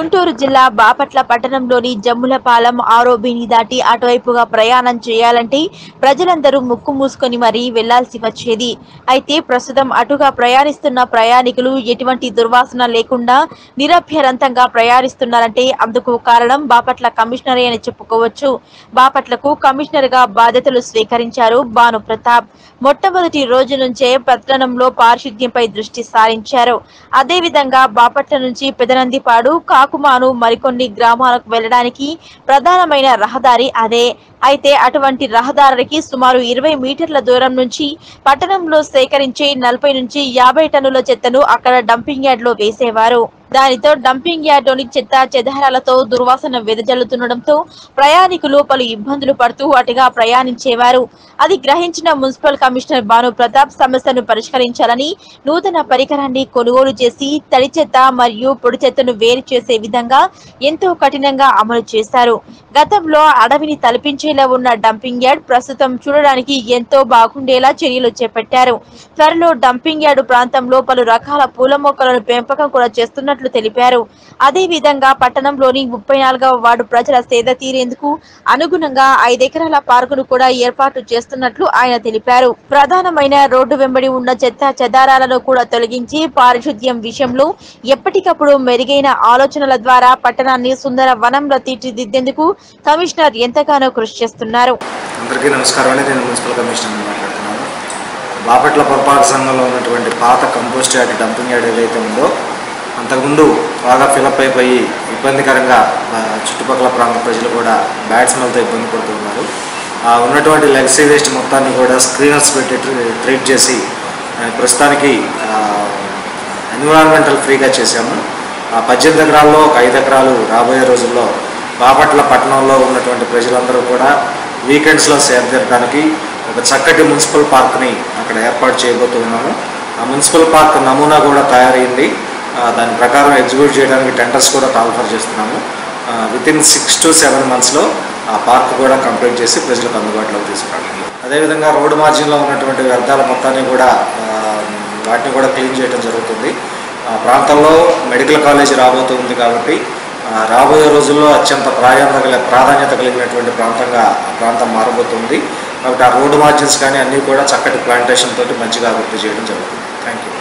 గుంటూరు జిల్లా బాపట్ల పట్టణంలోని జమ్ములపాలెం ఆరోబిని దాటి అటువైపుగా ప్రయాణం చేయాలంటే ప్రజలందరూ ముక్కు మూసుకొని మరీ వెళ్లాల్సి వచ్చేది అయితే ప్రస్తుతం అటుగా ప్రయాణిస్తున్న ప్రయాణికులు ఎటువంటి దుర్వాసన లేకుండా నిరభ్యరంతంగా ప్రయాణిస్తున్నారంటే అందుకు కారణం బాపట్ల కమిషనరే అని చెప్పుకోవచ్చు బాపట్లకు కమిషనర్ గా బాధ్యతలు స్వీకరించారు భాను ప్రతాప్ మొట్టమొదటి రోజు నుంచే పట్టణంలో పారిశుద్ధ్యంపై దృష్టి సారించారు అదేవిధంగా బాపట్ల నుంచి పెదనందిపాడు కాకుమాను మరికొన్ని గ్రామాలకు వెళ్లడానికి ప్రధానమైన రహదారి అదే అయితే అటువంటి రహదారికి సుమారు ఇరవై మీటర్ల దూరం నుంచి పట్టణంలో సేకరించే నలభై నుంచి యాభై టన్నుల చెత్తను అక్కడ డంపింగ్ యార్డ్ లో వేసేవారు దానితో డంపింగ్ యార్డ్ లోని చెత్త చెదహారాలతో దుర్వాసన వెదజల్లుతుండటంతో ప్రయాణికులు పలు ఇబ్బందులు పడుతూ అటుగా ప్రయాణించేవారు అది గ్రహించిన మున్సిపల్ కమిషనర్ భాను ప్రతాప్ సమస్యను పరిష్కరించాలని నూతన పరికరాన్ని కొనుగోలు చేసి తడి చెత్త మరియు పొడి చెత్తను వేరు చేసే విధంగా ఎంతో కఠినంగా అమలు చేశారు గతంలో అడవిని తలపించేలా ఉన్న డంపింగ్ యార్డ్ ప్రస్తుతం చూడడానికి ఎంతో బాగుండేలా చర్యలు చేపట్టారు త్వరలో డంపింగ్ యార్డు ప్రాంతంలో పలు రకాల పూల మొక్కలను పెంపకం కూడా చేస్తున్నట్లు తెలిపారు అదే విధంగా పట్టణంలోని ముప్పై నాలుగవ వార్డు ప్రజల సేద తీరేందుకు అనుగుణంగా ఐదెకరాల పార్కును కూడా ఏర్పాటు చేస్తున్నట్లు ఆయన తెలిపారు ప్రధానమైన రోడ్డు వెంబడి ఉన్న చెత్త చెదారాలను కూడా తొలగించి పారిశుద్ధ్యం విషయంలో ఎప్పటికప్పుడు మెరుగైన ఆలోచనల ద్వారా పట్టణాన్ని సుందర వనంలో తీర్చిదిద్దేందుకు కమిషనర్ ఎంతగానో కృషి చేస్తున్నారు అందరికీ నమస్కారం అండి నేను మున్సిపల్ కమిషనర్ మాట్లాడుతున్నాను బాపట్ల పొరపాటు సంఘంలో ఉన్నటువంటి పాత కంపోస్ట్ యార్డ్ డంపింగ్ యార్డ్ ఏదైతే ఉందో అంతకుముందు బాగా ఫిలప్ అయిపోయి ఇబ్బందికరంగా ఆ, చుట్టుపక్కల ప్రాంత ప్రజలు కూడా బ్యాడ్ స్మెల్తో ఇబ్బంది పడుతున్నారు ఆ ఉన్నటువంటి లెగసీ వేస్ట్ మొత్తాన్ని కూడా స్క్రీనర్స్ పెట్టి ట్రీ- ట్రీట్ చేసి ఆ, ప్రస్తుతానికి ఎన్విరాన్మెంటల్ ఫ్రీగా చేశాము ఆ పద్దెనిమిది ఎకరాల్లో ఒక ఐదు ఎకరాలు రాబోయే రోజుల్లో బాపట్ల పట్టణంలో ఉన్నటువంటి ప్రజలందరూ కూడా వీకెండ్స్లో సేద తీరడానికి ఒక చక్కటి మున్సిపల్ పార్క్ని అక్కడ ఏర్పాటు చేయబోతున్నాము ఆ మున్సిపల్ పార్క్ నమూనా కూడా తయారైంది ఆ, దాని ప్రకారం ఎగ్జిక్యూట్ చేయడానికి టెండర్స్ కూడా కాల్ఫర్ చేస్తున్నాము with in six to seven మంత్స్లో ఆ పార్క్ కూడా కంప్లీట్ చేసి ప్రజలకు అందుబాటులోకి తీసుకురావడం అదేవిధంగా రోడ్డు మార్జిన్లో ఉన్నటువంటి వ్యర్థాల మొత్తాన్ని కూడా ఆ, వాటిని కూడా క్లీన్ చేయడం జరుగుతుంది ఆ ప్రాంతంలో మెడికల్ కాలేజ్ రాబోతుంది కాబట్టి ఆ, రాబోయే రోజుల్లో అత్యంత ప్రాధాన్యత కలి- ప్రాధాన్యత కలిగినటువంటి ప్రాంతంగా ఆ ప్రాంతం మారబోతుంది కాబట్టి ఆ రోడ్డు మార్జిన్స్ కానీ అన్నీ కూడా చక్కటి ప్లాంటేషన్ తోటి మంచిగా అభివృద్ధి చేయడం జరుగుతుంది థ్యాంక్ యూ